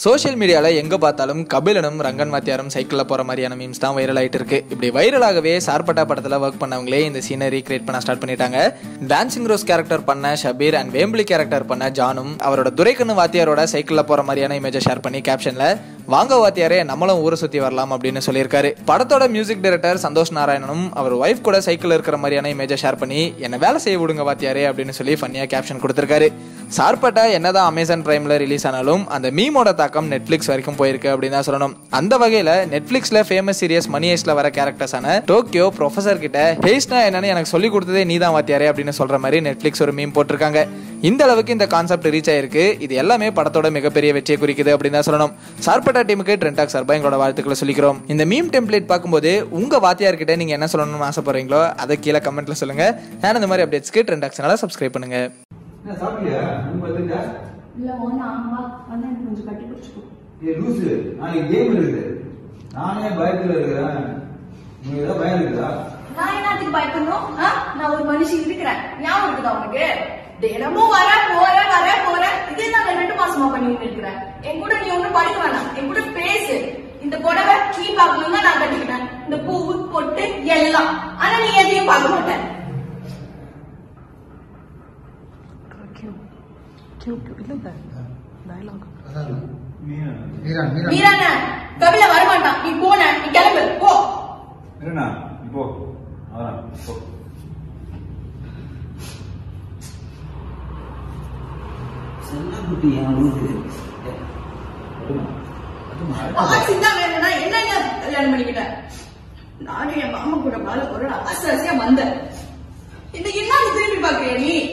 Social மீடியாவில் எங்கே பார்த்தாலும் கபிலனும் ரங்கன் வாத்தியாரும் சைக்கிளில் போகிற மாதிரியான மீம்ஸ் தான் வைரல் ஆகிட்டு இருக்கு இப்படி வைரலாகவே சார்பட்டா படத்தில் ஒர்க் பண்ணவங்களே இந்த சீனை ரீக்ரியேட் பண்ண ஸ்டார்ட் பண்ணிட்டாங்க டான்சிங் ரோஸ் கேரக்டர் பண்ண ஷபீர் அண்ட் வேம்பிளி கேரக்டர் பண்ண ஜானும் அவரோட துரைக்கண்ணு வாத்தியாரோட சைக்கிளில் போகிற மாதிரியான இமேஜை ஷேர் பண்ணி கேப்ஷனில் வாங்க வாத்தியாரே நம்மளும் ஊரை சுற்றி வரலாம் அப்படின்னு சொல்லியிருக்காரு படத்தோட மியூசிக் டைரக்டர் சந்தோஷ் நாராயணனும் அவர் ஒய்ஃப் கூட சைக்கிள் இருக்கிற மாதிரியான இமேஜை ஷேர் பண்ணி என்ன வேலை செய்ய விடுங்க வாத்தியாரே அப்படின்னு சொல்லி ஃபன்னியாக கேப்ஷன் கொடுத்துருக்காரு சார்பட்டா என்னதான் அமேசான் பிரைம்ல ரிலீஸ் ஆனாலும் அந்த மீமோட தாக்கம் நெட்ஃபிளிக்ஸ் வரைக்கும் போயிருக்கு அப்படின்னு தான் சொல்லணும் அந்த வகையில நெட்ஃபிளிக்ஸ்ல ஃபேமஸ் சீரியஸ் மணி ஐஸ்ல வர கேரக்டர்ஸான டோக்கியோ ப்ரொஃபசர் கிட்ட ஹேஸ்னா என்னன்னு எனக்கு சொல்லி கொடுத்ததே நீ தான் வாத்தியாரே அப்படின்னு சொல்ற மாதிரி நெட்ஃபிளிக்ஸ் ஒரு மீம் போட்டிருக்காங்க இந்த அளவுக்கு இந்த கான்செப்ட் ரீச் ஆயிருக்கு இது எல்லாமே படத்தோட மிகப்பெரிய வெற்றியை குறிக்குது அப்படின்னு தான் சொல்லணும் சார்பட்டா டீமுக்கு ட்ரெண்டாக் சார்பா எங்களோட வாழ்த்துக்களை சொல்லிக்கிறோம் இந்த மீம் டெம்ப்ளேட் பார்க்கும்போது உங்க வாத்தியார்கிட்ட நீங்க என்ன சொல்லணும்னு ஆசைப்படுறீங்களோ அதை கீழே கமெண்ட்ல சொல்லுங்க நான் இந்த மாதிரி அப்டேட்ஸ்க்கு ட்ரெண்டாக் சேனலை சப்ஸ்கிரைப் பண்ணுங்க என்ன சாப்பிடலையா இன்னும் பத்துட்டா இல்ல ஒண்ணு ஆமா வந்து எனக்கு கொஞ்சம் கட்டி பிடிச்சிக்கோ ஏ லூசு நாளைக்கு கேம் இருக்குது நானே பயத்துல இருக்கிறேன் நீங்க ஏதாவது பயம் இருக்குதா நான் என்னத்துக்கு பயப்படணும் ஆ? நான் ஒரு மனுஷன் இருக்கிறேன் ஞாபகம் இருக்குதா உனக்கு தினமும் வர போற வர போற இதே நான் ரெண்டு மாசமா பண்ணிட்டு இருக்கிறேன் என் கூட நீ ஒண்ணும் படிக்க வேணாம் என் கூட பேசு இந்த புடவை நீ பார்க்கணும் தான் நான் கட்டிக்கிட்டேன் இந்த பூவு பொட்டு எல்லாம் ஆனா நீ எதையும் பார்க்க மாட்டேன் மீனா மீரான கபில வரமாட்டான் நீ போன நீ கிளம்பு போ மீனா இப்போ அதான் இப்போ செல்லக்குட்டி அவனுக்கு ஆசை தான் வேணும்னா என்ன கல்யாணம் பண்ணிக்கிட்டேன் நானும் என் மாமா கூட மேல ஒரு ஆசை ஆசையா வந்தேன் இன்னைக்கு என்ன திரும்பி பாக்குறியா நீ